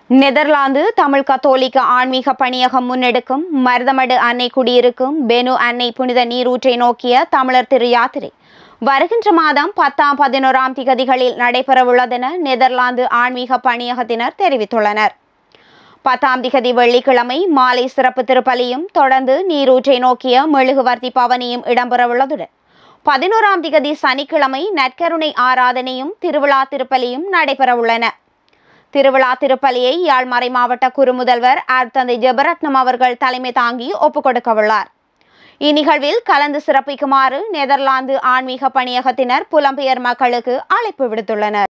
Netherlands Tamil கத்தோலிக்க ஆன்மீக பணியகம் முன்னெடுக்கும் மருதமடு அன்னை குடியிருக்கும் பெனு அன்னை புனித நீரூற்றை நோக்கிய தமிழர் திரு யாத்திரை வருகின்ற மாதம் பத்தாம் பதினோராம் திகதிகளில் நடைபெறவுள்ளதென நெதர்லாந்து ஆன்மீக பணியகத்தினர் தெரிவித்துள்ளனர் பத்தாம் திகதி வெள்ளிக்கிழமை மாலை சிறப்பு திருப்பலியும் தொடர்ந்து நீரூற்றை நோக்கிய மெழுகுவர்த்தி பவனியும் இடம்பெறவுள்ளதுடன் பதினோராம் திகதி சனிக்கிழமை நற்கருணை ஆராதனையும் திருவிழா திருப்பலியும் நடைபெறவுள்ளன திருவிழா திருப்பலியை யாழ் மறை மாவட்ட குறுமுதல்வர் அர்த்தந்தை ஜெபரத்னம் அவர்கள் தலைமை தாங்கி ஒப்புக் கொடுக்கவுள்ளார் இந்நிகழ்வில் கலந்து சிறப்பிக்குமாறு நெதர்லாந்து ஆன்மீக பணியகத்தினர் புலம்பெயர் மக்களுக்கு அழைப்பு விடுத்துள்ளனர்